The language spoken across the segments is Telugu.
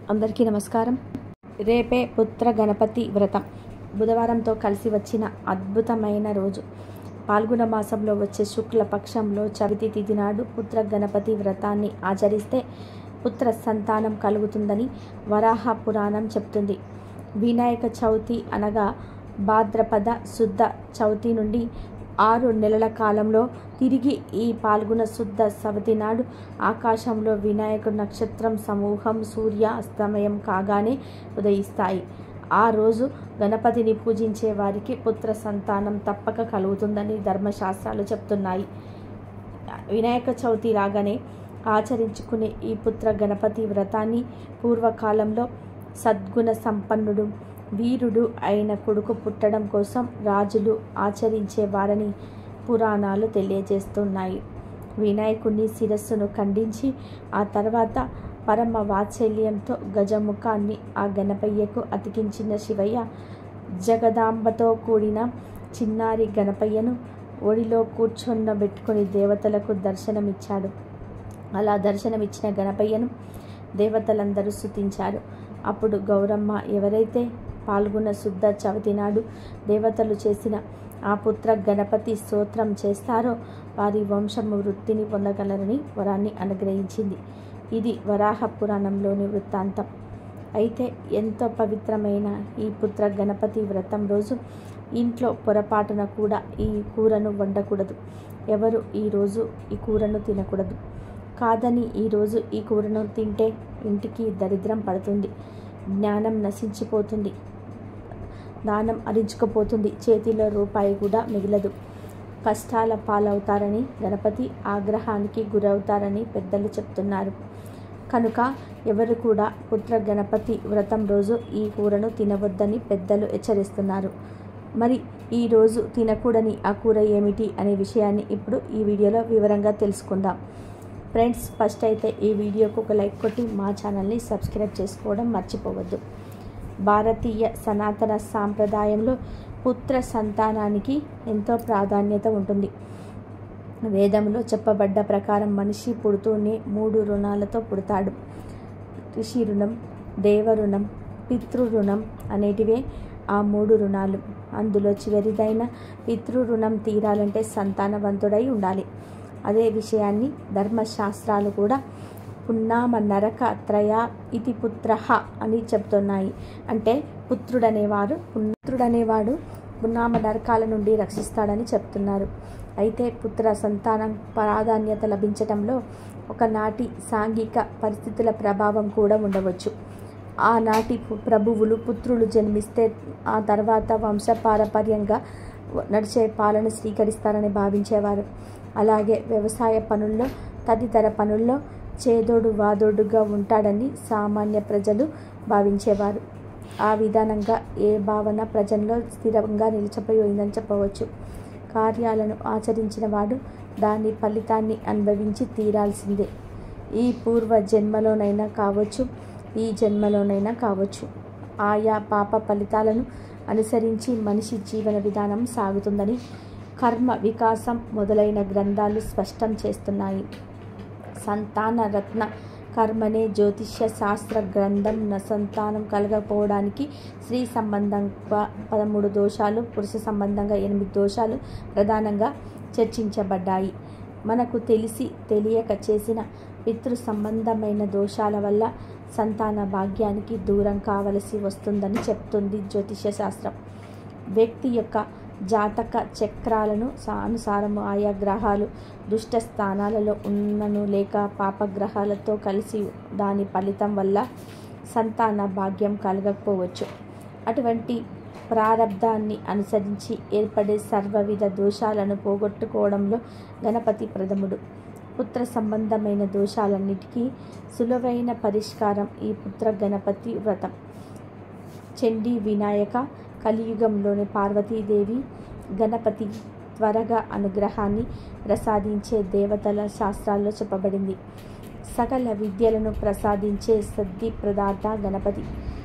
అందరికీ నమస్కారం రేపే పుత్ర గణపతి వ్రతం బుధవారంతో కలిసి వచ్చిన అద్భుతమైన రోజు పాల్గొన మాసంలో వచ్చే శుక్ల పక్షంలో చవితి తిథి నాడు పుత్ర గణపతి వ్రతాన్ని ఆచరిస్తే పుత్ర సంతానం కలుగుతుందని వరాహ పురాణం చెప్తుంది వినాయక చవితి అనగా భాద్రపద శుద్ధ చవితి నుండి ఆరు నెలల కాలంలో తిరిగి ఈ పాల్గొన శుద్ధ సవతి నాడు ఆకాశంలో వినాయక నక్షత్రం సమూహం సూర్య అస్తమయం కాగానే ఉదయిస్తాయి ఆ రోజు గణపతిని పూజించే వారికి పుత్ర సంతానం తప్పక కలుగుతుందని ధర్మశాస్త్రాలు చెప్తున్నాయి వినాయక చవితి లాగానే ఆచరించుకునే ఈ పుత్ర గణపతి వ్రతాన్ని పూర్వకాలంలో సద్గుణ సంపన్నుడు వీరుడు అయిన కొడుకు పుట్టడం కోసం రాజులు ఆచరించేవారని పురాణాలు తెలియజేస్తున్నాయి వినాయకుని శిరస్సును ఖండించి ఆ తర్వాత పరమ వాత్సల్యంతో గజముఖాన్ని ఆ గణపయ్యకు అతికించిన శివయ్య జగదాంబతో కూడిన చిన్నారి గణపయ్యను ఒడిలో కూర్చొన్నబెట్టుకుని దేవతలకు దర్శనమిచ్చాడు అలా దర్శనమిచ్చిన గణపయ్యను దేవతలందరూ స్తుతించారు అప్పుడు గౌరమ్మ ఎవరైతే పాల్గొన్న శుద్ధ చవితి నాడు దేవతలు చేసిన ఆ పుత్ర గణపతి స్తోత్రం చేస్తారో వారి వంశము వృత్తిని పొందగలరని వరాన్ని అనుగ్రహించింది ఇది వరాహ పురాణంలోని వృత్తాంతం అయితే ఎంతో పవిత్రమైన ఈ పుత్ర గణపతి వ్రతం రోజు ఇంట్లో పొరపాటున కూడా ఈ కూరను వండకూడదు ఎవరు ఈరోజు ఈ కూరను తినకూడదు కాదని ఈరోజు ఈ కూరను తింటే ఇంటికి దరిద్రం పడుతుంది జ్ఞానం నశించిపోతుంది దానం అరించుకుపోతుంది చేతిలో రూపాయి కూడా మిగలదు కష్టాల పాలవుతారని గణపతి ఆగ్రహానికి గురవుతారని పెద్దలు చెప్తున్నారు కనుక ఎవరు కూడా పుత్ర గణపతి వ్రతం రోజు ఈ కూరను తినవద్దని పెద్దలు హెచ్చరిస్తున్నారు మరి ఈ రోజు తినకూడని ఆ కూర ఏమిటి అనే విషయాన్ని ఇప్పుడు ఈ వీడియోలో వివరంగా తెలుసుకుందాం ఫ్రెండ్స్ ఫస్ట్ అయితే ఈ వీడియోకు ఒక లైక్ కొట్టి మా ఛానల్ని సబ్స్క్రైబ్ చేసుకోవడం మర్చిపోవద్దు భారతీయ సనాతన సాంప్రదాయంలో పుత్ర సంతానానికి ఎంతో ప్రాధాన్యత ఉంటుంది వేదంలో చెప్పబడ్డ ప్రకారం మనిషి పుడుతూనే మూడు రుణాలతో పుడతాడు ఋషి రుణం దేవ రుణం పితృ రుణం అనేటివే ఆ మూడు రుణాలు అందులో చివరిదైన పితృ రుణం తీరాలంటే సంతానవంతుడై ఉండాలి అదే విషయాన్ని ధర్మశాస్త్రాలు కూడా పున్నామ నరక త్రయ ఇది పుత్ర అని చెప్తున్నాయి అంటే పుత్రుడనేవారు పుత్రుడనేవాడు పున్నామ నరకాల నుండి రక్షిస్తాడని చెప్తున్నారు అయితే పుత్ర సంతానం ప్రాధాన్యత లభించటంలో ఒకనాటి సాంఘిక పరిస్థితుల ప్రభావం కూడా ఉండవచ్చు ఆనాటి ప్రభువులు పుత్రులు జన్మిస్తే ఆ తర్వాత వంశపారపర్యంగా నడిచే పాలన స్వీకరిస్తారని భావించేవారు అలాగే వ్యవసాయ పనుల్లో తదితర పనుల్లో చేదోడు వాదోడుగా ఉంటాడని సామాన్య ప్రజలు భావించేవారు ఆ విధానంగా ఏ భావన ప్రజల్లో స్థిరంగా నిలిచిపోయిందని చెప్పవచ్చు కార్యాలను ఆచరించిన వాడు దాని ఫలితాన్ని అనుభవించి తీరాల్సిందే ఈ పూర్వ జన్మలోనైనా కావచ్చు ఈ జన్మలోనైనా కావచ్చు ఆయా పాప ఫలితాలను అనుసరించి మనిషి జీవన విధానం సాగుతుందని కర్మ వికాసం మొదలైన గ్రంథాలు స్పష్టం చేస్తున్నాయి సంతాన రత్న కర్మనే జ్యోతిష్య శాస్త్ర గ్రంథం న సంతానం కలగకపోవడానికి స్త్రీ సంబంధంగా పదమూడు దోషాలు పురుష సంబంధంగా ఎనిమిది దోషాలు ప్రధానంగా చర్చించబడ్డాయి మనకు తెలిసి తెలియక చేసిన పితృ సంబంధమైన దోషాల వల్ల సంతాన భాగ్యానికి దూరం కావలసి వస్తుందని చెప్తుంది జ్యోతిష్య శాస్త్రం వ్యక్తి యొక్క జాతక చక్రాలను అనుసారము ఆయా గ్రహాలు దుష్ట స్థానాలలో ఉన్నను లేక పాపగ్రహాలతో కలిసి దాని ఫలితం వల్ల సంతాన భాగ్యం కలగకపోవచ్చు అటువంటి ప్రారంధాన్ని అనుసరించి ఏర్పడే సర్వవిధ దోషాలను పోగొట్టుకోవడంలో గణపతి ప్రథముడు పుత్ర సంబంధమైన దోషాలన్నిటికీ సులువైన పరిష్కారం ఈ పుత్ర గణపతి వ్రతం చండీ వినాయక కలియుగంలోని పార్వతీదేవి గణపతి త్వరగా అనుగ్రహాన్ని ప్రసాదించే దేవతల శాస్త్రాల్లో చెప్పబడింది సకల విద్యలను ప్రసాదించే సద్ది ప్రదాత గణపతి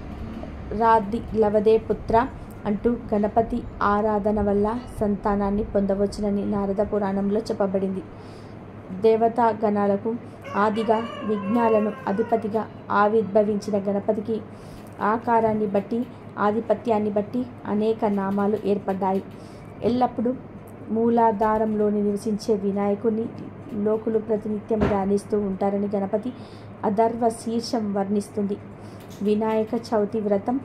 రాది లవదే పుత్ర అంటూ గణపతి ఆరాధన వల్ల సంతానాన్ని పొందవచ్చునని నారద పురాణంలో చెప్పబడింది దేవతా గణాలకు ఆదిగా విఘ్నాలను అధిపతిగా ఆవిర్భవించిన గణపతికి ఆకారాన్ని బట్టి ఆధిపత్యాన్ని బట్టి అనేక నామాలు ఏర్పడ్డాయి ఎల్లప్పుడూ మూలాధారంలోని నివసించే వినాయకుని లోకులు ప్రతినిత్యం ధ్యానిస్తూ ఉంటారని గణపతి అధర్వ శీర్షం వర్ణిస్తుంది వినాయక చవితి వ్రతం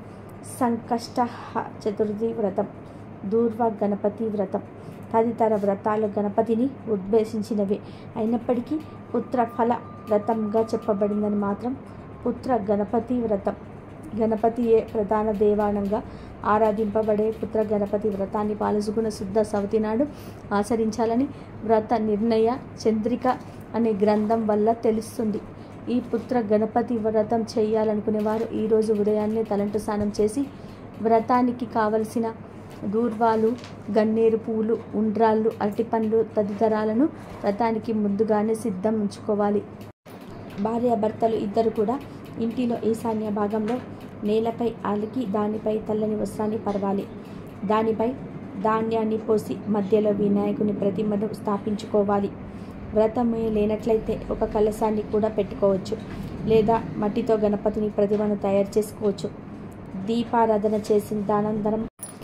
సంకష్ట చతుర్థి వ్రతం దూర్వ గణపతి వ్రతం తదితర వ్రతాలు గణపతిని ఉద్దేశించినవే అయినప్పటికీ పుత్ర ఫల వ్రతంగా చెప్పబడిందని మాత్రం పుత్ర గణపతి వ్రతం గణపతియే ప్రధాన దేవానంగా ఆరాధింపబడే పుత్ర గణపతి వ్రతాన్ని పాలసుకున్న శుద్ధ సవతి నాడు ఆచరించాలని వ్రత నిర్ణయ చంద్రిక అనే గ్రంథం వల్ల తెలుస్తుంది ఈ పుత్ర గణపతి వ్రతం చేయాలనుకునేవారు ఈరోజు ఉదయాన్నే తలంటు స్నానం చేసి వ్రతానికి కావలసిన దూర్వాలు గన్నేరు పూలు ఉండ్రాళ్ళు అరటిపండ్లు తదితరాలను వ్రతానికి ముందుగానే సిద్ధం ఉంచుకోవాలి భార్యాభర్తలు ఇద్దరు కూడా ఇంటిలో ఈశాన్య భాగంలో నేలపై అలికి దానిపై తెల్లని వస్త్రాన్ని పరవాలి దానిపై ధాన్యాన్ని పోసి మధ్యలో వినాయకుని ప్రతిమను స్థాపించుకోవాలి వ్రతమే లేనట్లయితే ఒక కలశాన్ని కూడా పెట్టుకోవచ్చు లేదా మట్టితో గణపతిని ప్రతిమను తయారు చేసుకోవచ్చు దీపారాధన చేసిన దానంతరం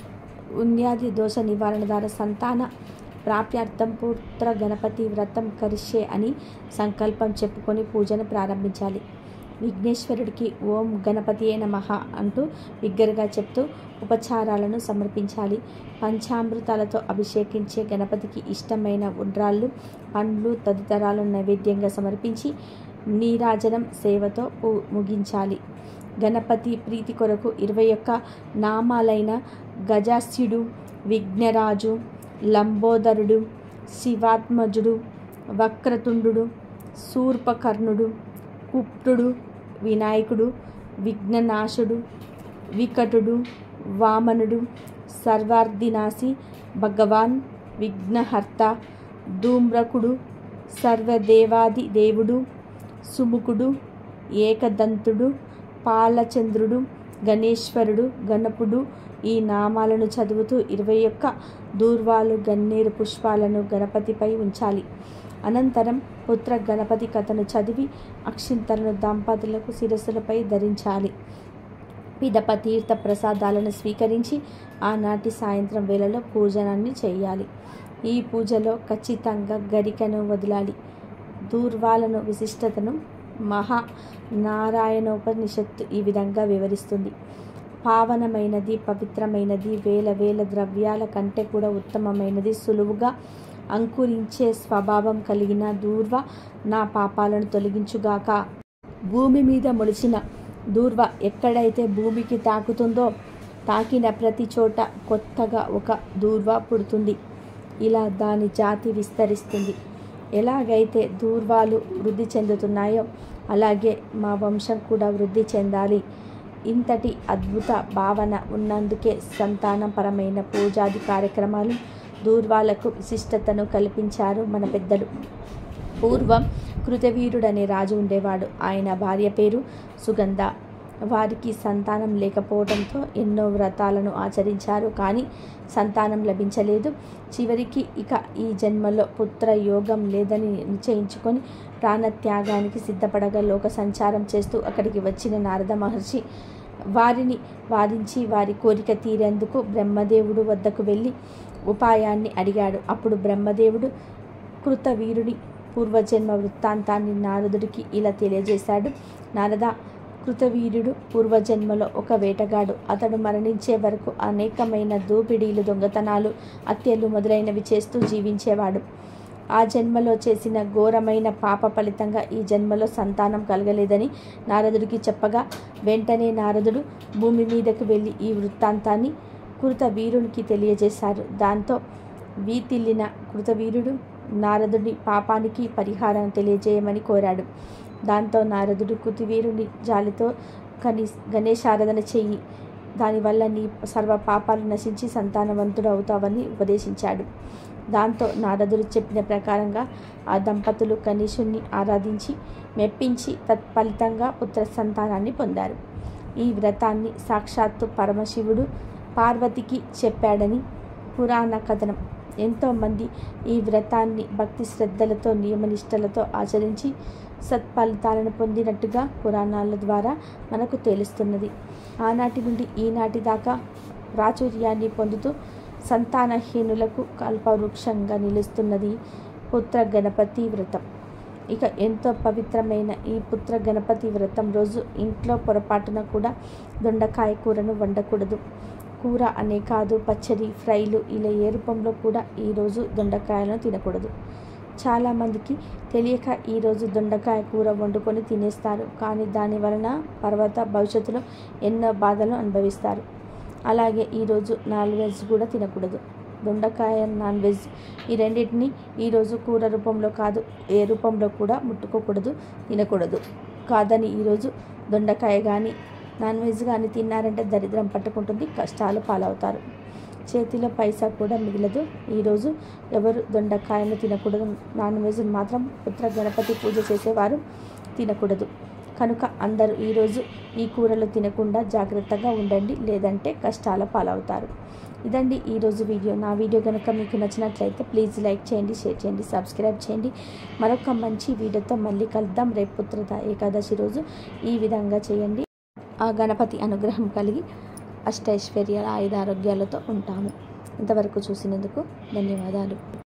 ఉన్యాది దోష నివారణ ద్వారా సంతాన ప్రాప్యార్థం పుత్ర గణపతి వ్రతం కరిషే అని సంకల్పం చెప్పుకొని పూజను ప్రారంభించాలి విఘ్నేశ్వరుడికి ఓం గణపతియే నమః అంటూ బిగ్గరగా చెప్తూ ఉపచారాలను సమర్పించాలి పంచామృతాలతో అభిషేకించే గణపతికి ఇష్టమైన ఉండ్రాళ్ళు పండ్లు తదితరాలను నైవేద్యంగా సమర్పించి నీరాజనం సేవతో పు- ముగించాలి గణపతి ప్రీతి కొరకు ఇరవై ఒక్క నామాలైన గజాస్యుడు విఘ్నరాజు లంబోదరుడు శివాత్మజుడు వక్రతుండు శూర్పకర్ణుడు కుప్రుడు వినాయకుడు విఘ్ననాశుడు వికటుడు వామనుడు సర్వార్థినాశి భగవాన్ విఘ్నహర్త ధూమ్రకుడు సర్వదేవాది దేవుడు సుముఖుడు ఏకదంతుడు పాలచంద్రుడు గణేశ్వరుడు గణపుడు ఈ నామాలను చదువుతూ ఇరవై ఒక్క దూర్వాలు గన్నేరు పుష్పాలను గణపతిపై ఉంచాలి అనంతరం పుత్ర గణపతి కథను చదివి అక్షింతలను దంపతులకు శిరస్సులపై ధరించాలి పిదప తీర్థ ప్రసాదాలను స్వీకరించి ఆనాటి సాయంత్రం వేళలో పూజనాన్ని చేయాలి ఈ పూజలో ఖచ్చితంగా గరికను వదలాలి దూర్వాలను విశిష్టతను మహా నారాయణోపనిషత్తు ఈ విధంగా వివరిస్తుంది పావనమైనది పవిత్రమైనది వేల వేల ద్రవ్యాల కంటే కూడా ఉత్తమమైనది సులువుగా అంకురించే స్వభావం కలిగిన దూర్వ నా పాపాలను తొలగించుగాక భూమి మీద మొలిచిన దూర్వ ఎక్కడైతే భూమికి తాకుతుందో తాకిన ప్రతి చోట కొత్తగా ఒక దూర్వ పుడుతుంది ఇలా దాని జాతి విస్తరిస్తుంది ఎలాగైతే దూర్వాలు వృద్ధి చెందుతున్నాయో అలాగే మా వంశం కూడా వృద్ధి చెందాలి ఇంతటి అద్భుత భావన ఉన్నందుకే సంతానపరమైన పూజాది కార్యక్రమాలు దూర్వాలకు విశిష్టతను కల్పించారు మన పెద్దలు పూర్వం కృతవీరుడనే రాజు ఉండేవాడు ఆయన భార్య పేరు సుగంధ వారికి సంతానం లేకపోవడంతో ఎన్నో వ్రతాలను ఆచరించారు కానీ సంతానం లభించలేదు చివరికి ఇక ఈ జన్మలో పుత్ర యోగం లేదని నిశ్చయించుకొని ప్రాణత్యాగానికి సిద్ధపడగా లోక సంచారం చేస్తూ అక్కడికి వచ్చిన నారద మహర్షి వారిని వారించి వారి కోరిక తీరేందుకు బ్రహ్మదేవుడు వద్దకు వెళ్ళి ఉపాయాన్ని అడిగాడు అప్పుడు బ్రహ్మదేవుడు కృతవీరుడి పూర్వజన్మ వృత్తాంతాన్ని నారదుడికి ఇలా తెలియజేశాడు నారద కృతవీరుడు పూర్వజన్మలో ఒక వేటగాడు అతడు మరణించే వరకు అనేకమైన దోపిడీలు దొంగతనాలు హత్యలు మొదలైనవి చేస్తూ జీవించేవాడు ఆ జన్మలో చేసిన ఘోరమైన పాప ఫలితంగా ఈ జన్మలో సంతానం కలగలేదని నారదుడికి చెప్పగా వెంటనే నారదుడు భూమి మీదకు వెళ్ళి ఈ వృత్తాంతాన్ని కృతవీరునికి తెలియజేశారు దాంతో వీతిల్లిన కృతవీరుడు నారదుడి పాపానికి పరిహారం తెలియజేయమని కోరాడు దాంతో నారదుడు కృతివీరుని జాలితో కని గణేశారాధన చెయ్యి దానివల్ల నీ సర్వ పాపాలు నశించి సంతానవంతుడు అవుతావని ఉపదేశించాడు దాంతో నారదుడు చెప్పిన ప్రకారంగా ఆ దంపతులు గణేశుణ్ణి ఆరాధించి మెప్పించి తత్ఫలితంగా పుత్ర సంతానాన్ని పొందారు ఈ వ్రతాన్ని సాక్షాత్తు పరమశివుడు పార్వతికి చెప్పాడని పురాణ కథనం ఎంతోమంది ఈ వ్రతాన్ని భక్తి శ్రద్ధలతో నియమనిష్టలతో ఆచరించి సత్ఫలితాలను పొందినట్టుగా పురాణాల ద్వారా మనకు తెలుస్తున్నది ఆనాటి నుండి ఈనాటి దాకా ప్రాచుర్యాన్ని పొందుతూ సంతానహీనులకు కల్పవృక్షంగా నిలుస్తున్నది పుత్ర గణపతి వ్రతం ఇక ఎంతో పవిత్రమైన ఈ పుత్ర గణపతి వ్రతం రోజు ఇంట్లో పొరపాటున కూడా దొండకాయ కూరను వండకూడదు కూర అనే కాదు పచ్చడి ఫ్రైలు ఇలా ఏ రూపంలో కూడా ఈరోజు దొండకాయలను తినకూడదు చాలామందికి తెలియక ఈరోజు దొండకాయ కూర వండుకొని తినేస్తారు కానీ దాని వలన తర్వాత భవిష్యత్తులో ఎన్నో బాధలు అనుభవిస్తారు అలాగే ఈరోజు నాన్ వెజ్ కూడా తినకూడదు దొండకాయ నాన్ వెజ్ ఈ రెండింటిని ఈరోజు కూర రూపంలో కాదు ఏ రూపంలో కూడా ముట్టుకోకూడదు తినకూడదు కాదని ఈరోజు దొండకాయ కానీ నాన్ వెజ్ కానీ తిన్నారంటే దరిద్రం పట్టుకుంటుంది కష్టాలు పాలవుతారు చేతిలో పైసా కూడా మిగలదు ఈరోజు ఎవరు దొండకాయలు తినకూడదు నాన్ వెజ్ మాత్రం పుత్ర గణపతి పూజ చేసేవారు తినకూడదు కనుక అందరూ ఈరోజు ఈ కూరలు తినకుండా జాగ్రత్తగా ఉండండి లేదంటే కష్టాల పాలవుతారు ఇదండి ఈరోజు వీడియో నా వీడియో కనుక మీకు నచ్చినట్లయితే ప్లీజ్ లైక్ చేయండి షేర్ చేయండి సబ్స్క్రైబ్ చేయండి మరొక మంచి వీడియోతో మళ్ళీ కలుద్దాం రేపు పుత్రత ఏకాదశి రోజు ఈ విధంగా చేయండి ఆ గణపతి అనుగ్రహం కలిగి అష్టైశ్వర్యాల ఆయుధారోగ్యాలతో ఉంటాము ఇంతవరకు చూసినందుకు ధన్యవాదాలు